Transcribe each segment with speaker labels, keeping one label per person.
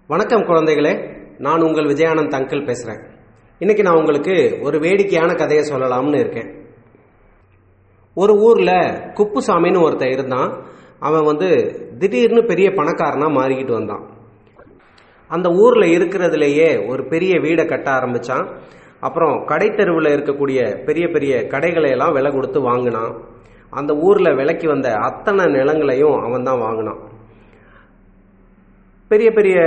Speaker 1: வணக்கம் குழந்தைகளே நான் உங்கள் விஜயானந்த் அங்கிள் பேசுகிறேன் இன்னைக்கு நான் உங்களுக்கு ஒரு வேடிக்கையான கதையை சொல்லலாம்னு இருக்கேன் ஒரு ஊரில் குப்புசாமின்னு ஒருத்தன் இருந்தான் அவன் வந்து திடீர்னு பெரிய பணக்காரனா மாறிக்கிட்டு வந்தான் அந்த ஊரில் இருக்கிறதுலேயே ஒரு பெரிய வீடை கட்ட ஆரம்பிச்சான் அப்புறம் கடைத்தெருவில் இருக்கக்கூடிய பெரிய பெரிய கடைகளை எல்லாம் விலை கொடுத்து வாங்கினான் அந்த ஊரில் விலைக்கு வந்த அத்தனை நிலங்களையும் அவன் தான் வாங்கினான் பெரிய பெரிய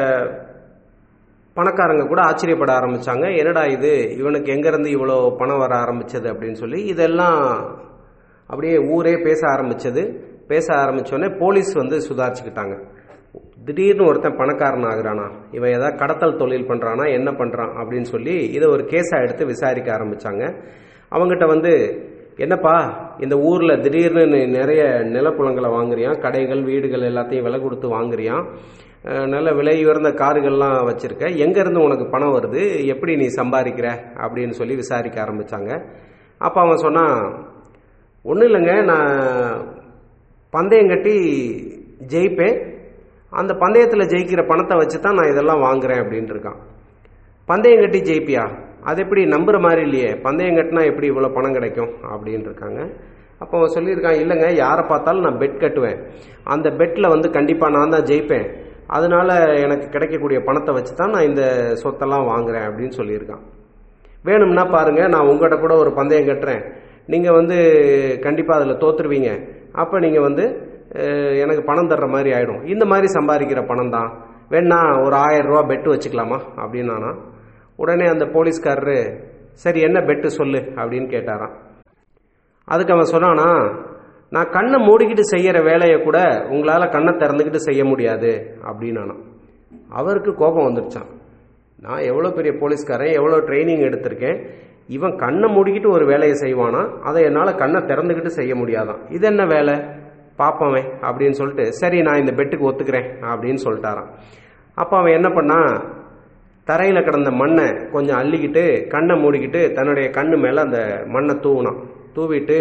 Speaker 1: பணக்காரங்க கூட ஆச்சரியப்பட ஆரம்பிச்சாங்க என்னடா இது இவனுக்கு எங்கேருந்து இவ்வளோ பணம் வர ஆரம்பிச்சது அப்படின்னு சொல்லி இதெல்லாம் அப்படியே ஊரே பேச ஆரம்பிச்சது பேச ஆரம்பிச்சோடனே போலீஸ் வந்து சுதாரிச்சுக்கிட்டாங்க திடீர்னு ஒருத்தன் பணக்காரன் ஆகுறானா இவன் ஏதாவது கடத்தல் தொழில் பண்ணுறானா என்ன பண்ணுறான் அப்படின்னு சொல்லி இதை ஒரு கேஸாக எடுத்து விசாரிக்க ஆரம்பித்தாங்க அவங்ககிட்ட வந்து என்னப்பா இந்த ஊரில் திடீர்னு நீ நிறைய நிலப்புலங்களை வாங்குறியான் கடைகள் வீடுகள் எல்லாத்தையும் விலை கொடுத்து வாங்குறியான் அஹ் நல்ல விலை உயர்ந்த காருகள்லாம் வச்சுருக்க எங்கேருந்து உனக்கு பணம் வருது எப்படி நீ சம்பாதிக்கிற அப்படின்னு சொல்லி விசாரிக்க ஆரம்பித்தாங்க அப்போ அவன் சொன்னான் ஒன்றும் இல்லைங்க நான் பந்தயம் கட்டி ஜெயிப்பேன் அந்த பந்தயத்தில் ஜெயிக்கிற பணத்தை வச்சு தான் நான் இதெல்லாம் வாங்குறேன் அப்படின்ட்டு இருக்கான் பந்தயம் கட்டி ஜெயிப்பியா அது எப்படி நம்புற மாதிரி இல்லையே பந்தயம் கட்டினா எப்படி இவ்வளோ பணம் கிடைக்கும் அப்படின்னு இருக்காங்க அப்போ அவன் சொல்லியிருக்கான் இல்லைங்க யாரை பார்த்தாலும் நான் பெட் கட்டுவேன் அந்த பெட்டில் வந்து கண்டிப்பாக நான் தான் ஜெயிப்பேன் அதனால எனக்கு கிடைக்கக்கூடிய பணத்தை வச்சு தான் நான் இந்த சொத்தெல்லாம் வாங்குறேன் அப்படின்னு சொல்லியிருக்கான் வேணும்னா பாருங்க நான் உங்கள்கிட்ட கூட ஒரு பந்தயம் கட்டுறேன் நீங்கள் வந்து கண்டிப்பாக அதில் தோத்துருவீங்க அப்போ நீங்கள் வந்து அஹ், எனக்கு பணம் தர்ற மாதிரி ஆயிடும் இந்த மாதிரி சம்பாதிக்கிற பணம் தான் வேணா ஒரு ஆயிரம் ரூபா பெட்டு வச்சுக்கலாமா அப்படின்னானா உடனே அந்த போலீஸ்காரரு சரி என்ன பெட்டு சொல்லு அப்படின்னு கேட்டாராம் அதுக்கு அவன் சொன்னானா நான் கண்ணை மூடிக்கிட்டு செய்யற வேலையை கூட உங்களால கண்ணை திறந்துக்கிட்டு செய்ய முடியாது அப்படின்னானா அவருக்கு கோபம் வந்துருச்சான் நான் எவ்வளோ பெரிய போலீஸ்காரன் எவ்வளோ ட்ரைனிங் எடுத்திருக்கேன் இவன் கண்ணை மூடிக்கிட்டு ஒரு வேலையை செய்வானா அதை என்னால் கண்ணை திறந்துக்கிட்டு செய்ய முடியாதான் இது என்ன வேலை பாப்பவன் அப்படின்னு சொல்லிட்டு சரி நான் இந்த பெட்டுக்கு ஒத்துக்கிறேன் அப்படின்னு சொல்லிட்டாரான் அப்போ அவன் என்ன பண்ணான் தரையில் கிடந்த மண்ணை கொஞ்சம் அள்ளிக்கிட்டு கண்ணை மூடிக்கிட்டு தன்னுடைய கண்ணு மேலே அந்த மண்ணை தூவினான் தூவிட்டு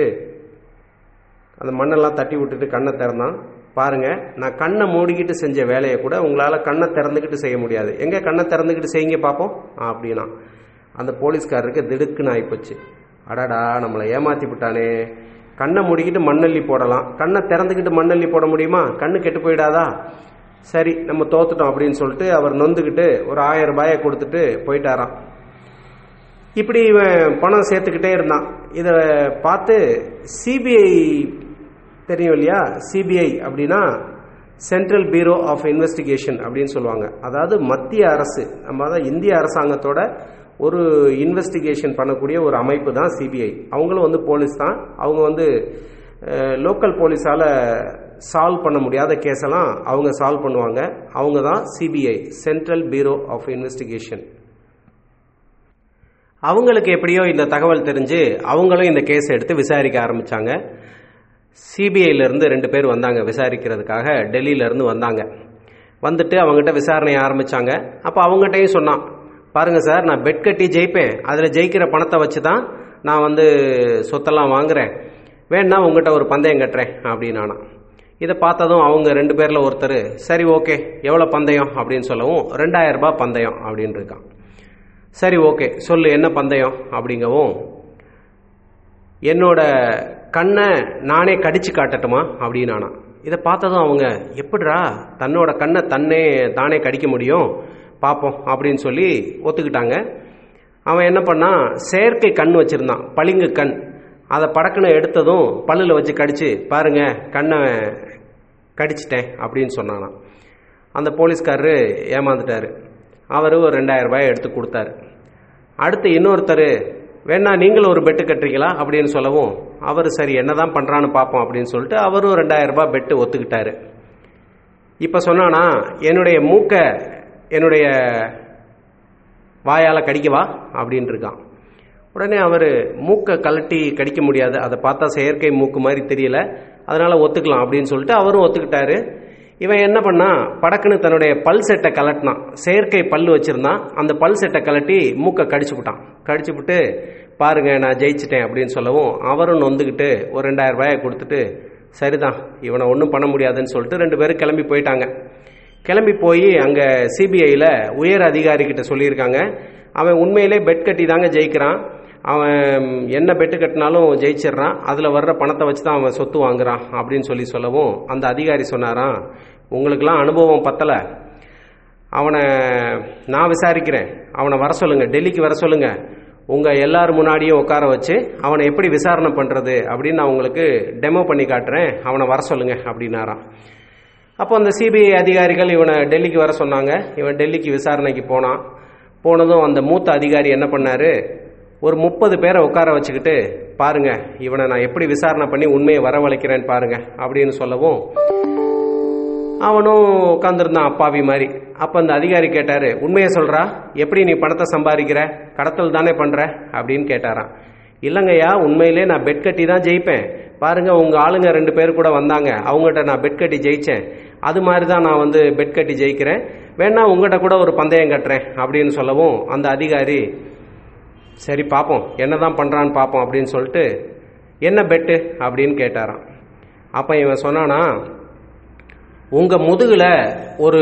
Speaker 1: அந்த மண்ணெல்லாம் தட்டி விட்டுட்டு கண்ணை திறந்தான் பாருங்க நான் கண்ணை மூடிக்கிட்டு செஞ்ச வேலையை கூட உங்களால் கண்ணை திறந்துக்கிட்டு செய்ய முடியாது எங்கே கண்ணை திறந்துக்கிட்டு செய்யுங்க பார்ப்போம் அப்படின்னா அந்த போலீஸ்காரருக்கு திடுக்குன்னு ஆயிப்போச்சு அடடா நம்மளை ஏமாத்தி விட்டானே கண்ணை மூடிக்கிட்டு மண்ணள்ளி போடலாம் கண்ணை திறந்துக்கிட்டு மண்ணள்ளி போட முடியுமா கண்ணு கெட்டு போயிடாதா சரி நம்ம தோத்துட்டோம் அப்படின்னு சொல்லிட்டு அவர் நொந்துக்கிட்டு ஒரு ஆயிரம் ரூபாயை கொடுத்துட்டு போயிட்டாராம் இப்படி இவன் பணம் சேர்த்துக்கிட்டே இருந்தான் இதை பார்த்து சிபிஐ தெரியும் இல்லையா சிபிஐ அப்படின்னா சென்ட்ரல் பியூரோ ஆஃப் இன்வெஸ்டிகேஷன் அப்படின்னு சொல்லுவாங்க அதாவது மத்திய அரசு நம்ம அதான் இந்திய அரசாங்கத்தோட ஒரு இன்வெஸ்டிகேஷன் பண்ணக்கூடிய ஒரு அமைப்பு தான் சிபிஐ அவங்களும் வந்து போலீஸ் தான் அவங்க வந்து லோக்கல் போலீஸால் சால்வ் பண்ண முடியாத கேஸெல்லாம் அவங்க சால்வ் பண்ணுவாங்க அவங்க தான் C B I central bureau of investigation அவங்களுக்கு எப்படியோ இந்த தகவல் தெரிஞ்சு அவங்களும் இந்த கேஸ் எடுத்து விசாரிக்க ஆரம்பிச்சாங்க சிபிஐல இருந்து ரெண்டு பேர் வந்தாங்க விசாரிக்கிறதுக்காக டெல்லியில இருந்து வந்தாங்க வந்துட்டு அவங்ககிட்ட விசாரணை ஆரம்பிச்சாங்க அப்போ அவங்ககிட்டயும் சொன்னான் பாருங்க சார் நான் பெட் கட்டி ஜெயிப்பேன் அதில் ஜெயிக்கிற பணத்தை வச்சு தான் நான் வந்து சொத்தெல்லாம் வாங்குறேன் வேணா உங்ககிட்ட ஒரு பந்தயம் கட்டுறேன் அப்படின்னானா இதை பார்த்ததும் அவங்க ரெண்டு பேரில் ஒருத்தர் சரி ஓகே எவ்வளோ பந்தயம் அப்படின்னு சொல்லவும் ரெண்டாயிரம் ரூபாய் பந்தயம் அப்படின்னு இருக்கான் சரி ஓகே சொல்லு என்ன பந்தயம் அப்படிங்கவும் என்னோட கண்ணை நானே கடிச்சு காட்டட்டுமா அப்படின்னானா இதை பார்த்ததும் அவங்க எப்படிடா தன்னோட கண்ணை தன்னே தானே கடிக்க முடியும் பார்ப்போம் அப்படின்னு சொல்லி ஒத்துக்கிட்டாங்க அவன் என்ன பண்ணான் செயற்கை கண் வச்சிருந்தான் பளிங்கு கண் அதை படக்குன்னு எடுத்ததும் பல்லில் வச்சு கடிச்சு பாருங்க கண்ணை கடிச்சிட்டேன் அப்படின்னு சொன்னானாம் அந்த போலீஸ்காரரு ஏமாந்துட்டாரு அவர் ஒரு ரெண்டாயிரம் ரூபாய் எடுத்து கொடுத்தாரு அடுத்து இன்னொருத்தர் வேணா நீங்களும் ஒரு பெட்டு கட்டுறீங்களா அப்படின்னு சொல்லவும் அவர் சரி என்னதான் பண்றான்னு பார்ப்போம் அப்படின்னு சொல்லிட்டு அவரும் ரெண்டாயிரம் ரூபாய் பெட்டு ஒத்துக்கிட்டாரு இப்போ சொன்னானா என்னுடைய மூக்கை என்னுடைய வாயால் கடிக்கவா அப்படின்னு இருக்கான் உடனே அவர் மூக்கை கலட்டி கடிக்க முடியாது அதை பார்த்தா செயற்கை மூக்கு மாதிரி தெரியல அதனால ஒத்துக்கலாம் அப்படின்னு சொல்லிட்டு அவரும் ஒத்துக்கிட்டாரு இவன் என்ன பண்ணா படக்குன்னு தன்னுடைய பல் செட்டை கலட்டினான் செயற்கை பல் வச்சிருந்தான் அந்த பல் செட்டை கலட்டி மூக்கை கடிச்சு விட்டான் கடிச்சு விட்டு பாருங்க நான் ஜெயிச்சிட்டேன் அப்படின்னு சொல்லவும் அவரும் நொந்துக்கிட்டு ஒரு ரெண்டாயிரம் ரூபாயை கொடுத்துட்டு சரிதான் இவனை ஒன்றும் பண்ண முடியாதுன்னு சொல்லிட்டு ரெண்டு பேரும் கிளம்பி போயிட்டாங்க கிளம்பி போய் அங்கே சிபிஐயில் உயர் அதிகாரிகிட்ட சொல்லியிருக்காங்க அவன் உண்மையிலே பெட் கட்டி தாங்க ஜெயிக்கிறான் அவன் என்ன பெட்டு கட்டினாலும் ஜெயிச்சிடுறான் அதில் வர்ற பணத்தை வச்சு தான் அவன் சொத்து வாங்குறான் அப்படின்னு சொல்லி சொல்லவும் அந்த அதிகாரி சொன்னாராம் உங்களுக்கெல்லாம் அனுபவம் பத்தலை அவனை நான் விசாரிக்கிறேன் அவனை வர சொல்லுங்க டெல்லிக்கு வர சொல்லுங்க உங்க எல்லார் முன்னாடியும் உட்கார வச்சு அவனை எப்படி விசாரணை பண்றது அப்படின்னு நான் உங்களுக்கு டெமோ பண்ணி காட்டுறேன் அவனை வர சொல்லுங்க அப்படின்னாராம் அப்போ அந்த சிபிஐ அதிகாரிகள் இவனை டெல்லிக்கு வர சொன்னாங்க இவன் டெல்லிக்கு விசாரணைக்கு போனான் போனதும் அந்த மூத்த அதிகாரி என்ன பண்ணாரு ஒரு முப்பது பேரை உட்கார வச்சுக்கிட்டு பாருங்க இவனை நான் எப்படி விசாரணை பண்ணி உண்மையை வரவழைக்கிறேன்னு பாருங்க அப்படின்னு சொல்லவும் அவனும் உட்காந்துருந்தான் அப்பாவி மாதிரி அப்போ அந்த அதிகாரி கேட்டாரு உண்மையை சொல்றா எப்படி நீ பணத்தை சம்பாதிக்கிற கடத்தல் தானே பண்ற அப்படின்னு கேட்டாராம் இல்லைங்கய்யா உண்மையிலே நான் பெட் கட்டி தான் ஜெயிப்பேன் பாருங்க உங்க ஆளுங்க ரெண்டு பேர் கூட வந்தாங்க அவங்ககிட்ட நான் பெட் கட்டி ஜெயிச்சேன் அது மாதிரி தான் நான் வந்து பெட் கட்டி ஜெயிக்கிறேன் வேணா உங்ககிட்ட கூட ஒரு பந்தயம் கட்டுறேன் அப்படின்னு சொல்லவும் அந்த அதிகாரி சரி பார்ப்போம் என்னதான் பண்றான்னு பார்ப்போம் அப்படின்னு சொல்லிட்டு என்ன பெட்டு அப்படின்னு கேட்டாராம் அப்போ இவன் சொன்னானா உங்க முதுகுல ஒரு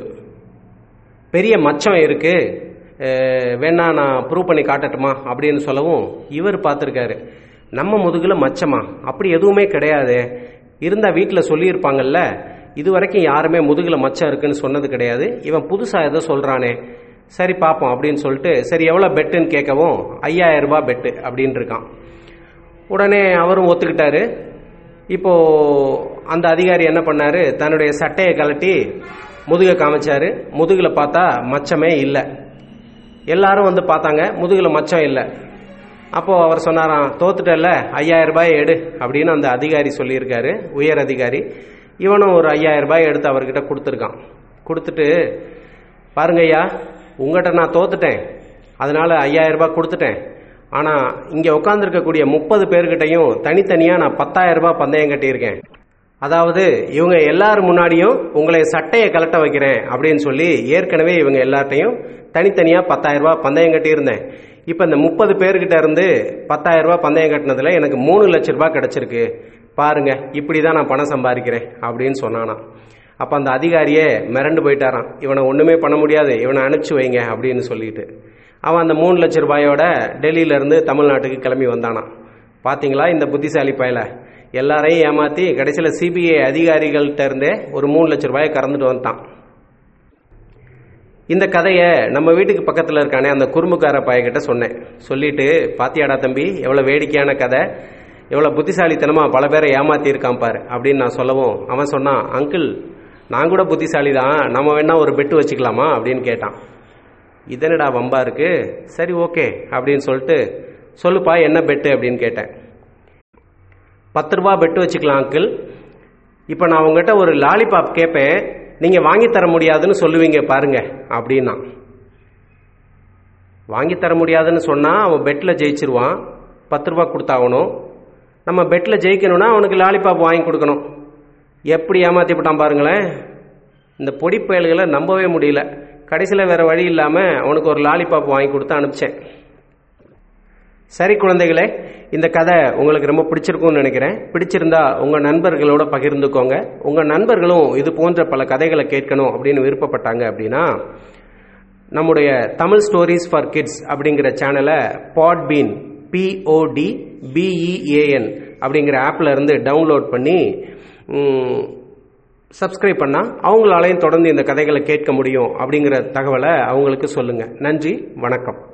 Speaker 1: பெரிய மச்சம் இருக்கு அஹ், வேணா நான் ப்ரூவ் பண்ணி காட்டட்டுமா அப்படின்னு சொல்லவும் இவர் பார்த்துருக்காரு நம்ம முதுகுல மச்சமா அப்படி எதுவுமே கிடையாது இருந்தா வீட்டில் சொல்லியிருப்பாங்கல்ல இது வரைக்கும் யாருமே முதுகுல மச்சம் இருக்குன்னு சொன்னது கிடையாது இவன் புதுசா ஏதோ சொல்றானே சரி பார்ப்போம் அப்படின்னு சொல்லிட்டு சரி எவ்வளோ பெட்டுன்னு கேட்கவும் ஐயாயிரம் ரூபாய் பெட்டு அப்படின்னு இருக்கான் உடனே அவரும் ஒத்துக்கிட்டாரு இப்போ அந்த அதிகாரி என்ன பண்ணாரு தன்னுடைய சட்டையை கழட்டி முதுகை காமிச்சாரு முதுகுல பார்த்தா மச்சமே இல்லை எல்லாரும் வந்து பார்த்தாங்க முதுகுல மச்சம் இல்லை அப்போ அவர் சொன்னாராம் தோத்துட்டல ஐயாயிரம் ரூபாய் எடு அப்படின்னு அந்த அதிகாரி சொல்லியிருக்காரு உயர் அதிகாரி இவனும் ஒரு ஐயாயிரம் ரூபாய் எடுத்து அவர்கிட்ட கொடுத்துருக்கான் கொடுத்துட்டு பாருங்க ஐயா உங்கள்கிட்ட நான் தோத்துட்டேன் அதனால ஐயாயிரம் ரூபாய் கொடுத்துட்டேன் ஆனால் இங்கே உட்காந்துருக்கக்கூடிய முப்பது பேர்கிட்டையும் தனித்தனியாக நான் பத்தாயிரம் ரூபாய் பந்தயம் கட்டியிருக்கேன் அதாவது இவங்க எல்லாரும் முன்னாடியும் உங்களை சட்டையை கலட்ட வைக்கிறேன் அப்படின்னு சொல்லி ஏற்கனவே இவங்க எல்லார்ட்டையும் தனித்தனியாக பத்தாயிரம் ரூபாய் பந்தயம் கட்டியிருந்தேன் இப்போ இந்த முப்பது பேர்கிட்ட இருந்து பத்தாயிரம் ரூபாய் பந்தயம் கட்டினதுல எனக்கு மூணு லட்ச ரூபாய் கிடைச்சிருக்கு பாருங்க இப்படி தான் நான் பணம் சம்பாதிக்கிறேன் அப்படின்னு சொன்னானா அப்போ அந்த அதிகாரியே மிரண்டு போயிட்டாராம் இவனை ஒன்றுமே பண்ண முடியாது இவனை அனுப்பிச்சு வைங்க அப்படின்னு சொல்லிட்டு அவன் அந்த மூணு லட்ச ரூபாயோட டெல்லியில இருந்து தமிழ்நாட்டுக்கு கிளம்பி வந்தானாம் பாத்தீங்களா இந்த புத்திசாலி பயல எல்லாரையும் ஏமாத்தி கடைசியில் சிபிஐ அதிகாரிகள்கிட்ட இருந்தே ஒரு மூணு லட்ச ரூபாயை கறந்துட்டு வந்துட்டான் இந்த கதையை நம்ம வீட்டுக்கு பக்கத்தில் இருக்கானே அந்த குறும்புக்கார பையன்கிட்ட சொன்னேன் சொல்லிட்டு பாத்தியாடா தம்பி எவ்வளோ வேடிக்கையான கதை எவ்வளோ புத்திசாலித்தனமா பல பேரை ஏமாத்தி இருக்கான் பாரு அப்படின்னு நான் சொல்லவும் அவன் சொன்னான் அங்கிள் நான் கூட புத்திசாலி தான் நம்ம வேணா ஒரு பெட்டு வச்சுக்கலாமா அப்படின்னு கேட்டான் இதனடா வம்பா இருக்கு சரி ஓகே அப்படின்னு சொல்லிட்டு சொல்லுப்பா என்ன பெட்டு அப்படின்னு கேட்டேன் பத்து ரூபா பெட்டு வச்சுக்கலாம் அங்கிள் இப்போ நான் உங்ககிட்ட ஒரு லாலிபாப் கேட்பேன் நீங்க வாங்கி தர முடியாதுன்னு சொல்லுவீங்க பாருங்க அப்படின்னா வாங்கி தர முடியாதுன்னு சொன்னா அவன் பெட்டில் ஜெயிச்சிருவான் பத்து ரூபா கொடுத்தாகணும் நம்ம பெட்டில் ஜெயிக்கணும்னா அவனுக்கு லாலிபாப் வாங்கி கொடுக்கணும் எப்படி ஏமாத்தி விட்டான் பாருங்களேன் இந்த பொடி பயல்களை நம்பவே முடியல கடைசியில் வேற வழி இல்லாமல் அவனுக்கு ஒரு லாலிபாப் வாங்கி கொடுத்து அனுப்பிச்சேன் சரி குழந்தைகளே இந்த கதை உங்களுக்கு ரொம்ப பிடிச்சிருக்கும்னு நினைக்கிறேன் பிடிச்சிருந்தா உங்க நண்பர்களோட பகிர்ந்துக்கோங்க உங்க நண்பர்களும் இது போன்ற பல கதைகளை கேட்கணும் அப்படின்னு விருப்பப்பட்டாங்க அப்படின்னா நம்முடைய தமிழ் ஸ்டோரிஸ் ஃபார் கிட்ஸ் அப்படிங்கிற சேனலை பாட்பீன் பிஓடி பிஇஏஎன் அப்படிங்கிற ஆப்ல இருந்து டவுன்லோட் பண்ணி சப்ஸ்கிரைப் பண்ணால் அவங்களாலையும் தொடர்ந்து இந்த கதைகளை கேட்க முடியும் அப்படிங்கிற தகவலை அவங்களுக்கு சொல்லுங்கள் நன்றி வணக்கம்